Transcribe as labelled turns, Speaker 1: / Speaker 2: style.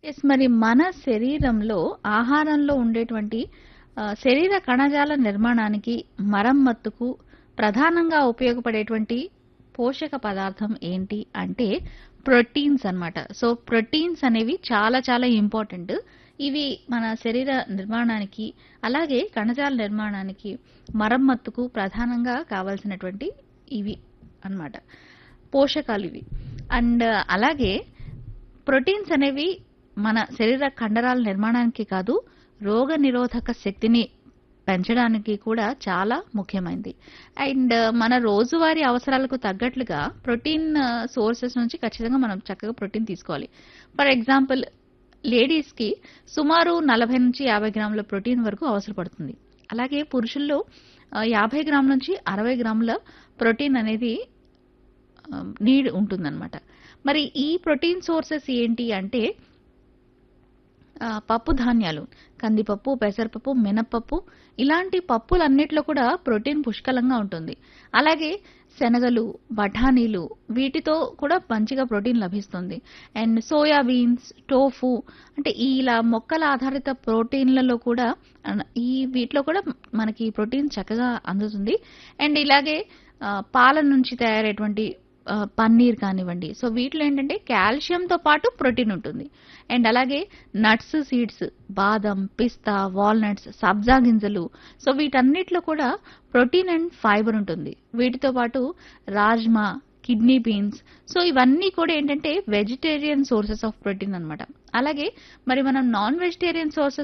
Speaker 1: Yes. మరి మన శరీరంలో ఆహారంలో ఉండేటువంటి ఆహ్, శరీర కణజాల నిర్మాణానికి, మరమ్మత్తుకు ప్రధానంగా ఉపయోగపడేటువంటి పోషక పదార్థం ఏంటి అంటే ప్రోటీన్స్ అన్నమాట. సో, ప్రోటీన్స్ అనేవి చాలా చాలా ఇంపార్టెంట్. ఇవి మన శరీర నిర్మాణానికి, అలాగే కణజాల నిర్మాణానికి, మరమ్మత్తుకు ప్రధానంగా కావాల్సినటువంటి ఇవి అన్నమాట. పోషకాలివి. అండ్ అలాగే ప్రోటీన్స్ అనేవి మన శరీర కండరాల నిర్మాణానికి కాదు, రోగ నిరోధక శక్తిని పెంచడానికి కూడా చాలా ముఖ్యమైనది. అండ్ మన రోజువారీ అవసరాలకు తగ్గట్లుగా ప్రోటీన్ సోర్సెస్ నుంచి ఖచ్చితంగా మనం చక్కగా ప్రోటీన్ తీసుకోవాలి. ఫర్ ఎగ్జాంపుల్ లేడీస్‌కి సుమారు 40-50 గ్రాముల ప్రోటీన్ వరకు అవసరపడుతుంది. అలాగే పురుషుల్లో ఆహ్, 50 గ్రాముల నుంచి 60 గ్రాముల ప్రోటీన్ అనేది ఆహ్, నీడ్ ఉంటుందన్నమాట. మరి ఈ ప్రోటీన్ సోర్సెస్ ఏంటి అంటే ఆహ్, పప్పు ధాన్యాలు, కందిపప్పు, పెసరపప్పు, మినపప్పు ఇలాంటి పప్పులన్నిట్లో కూడా ప్రోటీన్ పుష్కలంగా ఉంటుంది. అలాగే శనగలు, బఠానీలు వీటితో కూడా మంచిగా ప్రోటీన్ లభిస్తుంది. అండ్ సోయా బీన్స్, టోఫు అంటే ఇలా మొక్కల ఆధారిత ప్రోటీన్‌లలో కూడా అన్ ఈ వీటిలో కూడా మనకి ప్రోటీన్ చక్కగా అందుతుంది. అండ్ ఇలాగే ఆహ్, పాల నుంచి తయారయ్యేటువంటి ఆహ్, పన్నీర్ కానివ్వండి. సో, వీటిలో ఏంటంటే కాల్షియంతో పాటు ప్రోటీన్ ఉంటుంది. అండ్ అలాగే నట్స్, సీడ్స్ బాదం, పిస్తా, వాల్‌నట్స్, సబ్జా గింజలు సో, వీటన్నిటిలో కూడా ప్రోటీన్ అండ్ ఫైబర్ ఉంటుంది. వీటితో పాటు రాజ్మా, కిడ్నీ బీన్స్ సో, ఇవన్నీ కూడా ఏంటంటే వెజిటేరియన్ సోర్సెస్ ఆఫ్ ప్రోటీన్ అన్నమాట. అలాగే మరి మనం నాన్ వెజిటేరియన్ సోర్సెస్